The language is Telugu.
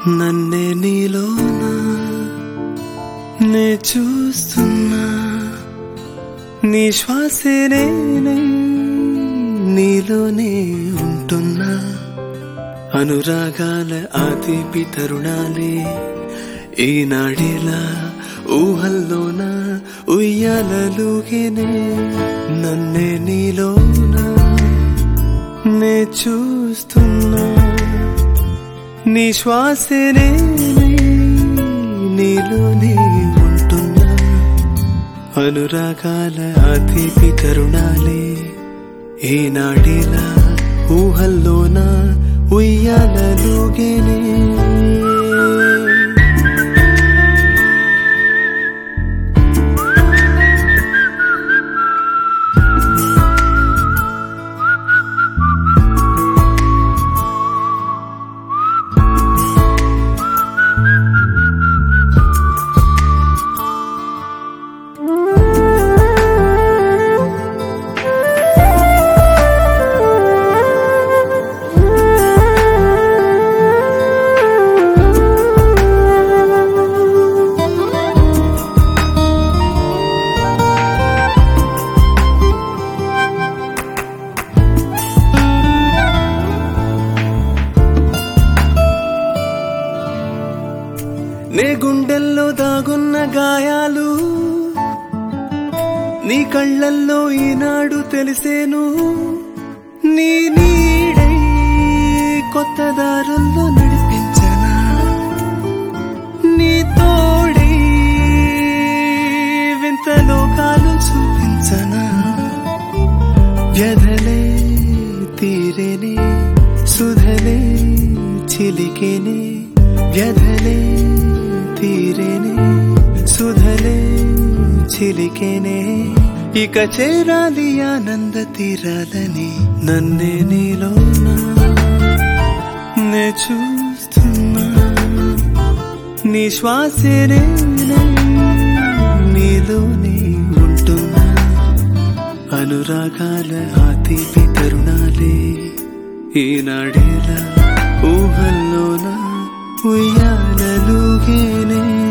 నన్నే నీలోన నే చూస్తున్నా నీ శ్వాసే నేనై నీలోనే ఉంటున్నా అనురాగాల ఆతిపి తరుణాలే ఈనాడేలా ఊహల్లోన ఉయ్యాలలుగేనే నన్నే నీలోన నే చూస్తున్నా నీ శ్వాసే నేనై నీలోనే ఉంటున్నా అనురాగాల అతిపి తరుణాలే ఏనాడేలా ఊహల్లోన ఉయ్యాలలుగేనే నే గుండెల్లో దాగున్న గాయాలు నీ కళ్ళల్లో ఈనాడు తెలిసేను నీ నీడై కొత్త దారుల్లో నడిపించనా నీ తోడై వింత లోకాలు చూపించనా వ్యధలే తీరేనే సుధలే చిలికేనే వ్యధలే తీరేనే సుధలే చిలికేనే ఇక చేరాలి ఆనంద తీరాలని నన్నే నీలోనా నే చూస్తున్నా నీ శ్వాసే నేనై నీలోనే ఉంటున్నా అనురాగాల ఆతిపి తరుణాలే ఈనాడేలా ఊహల్లోన ఉయ్యాలలుగేనే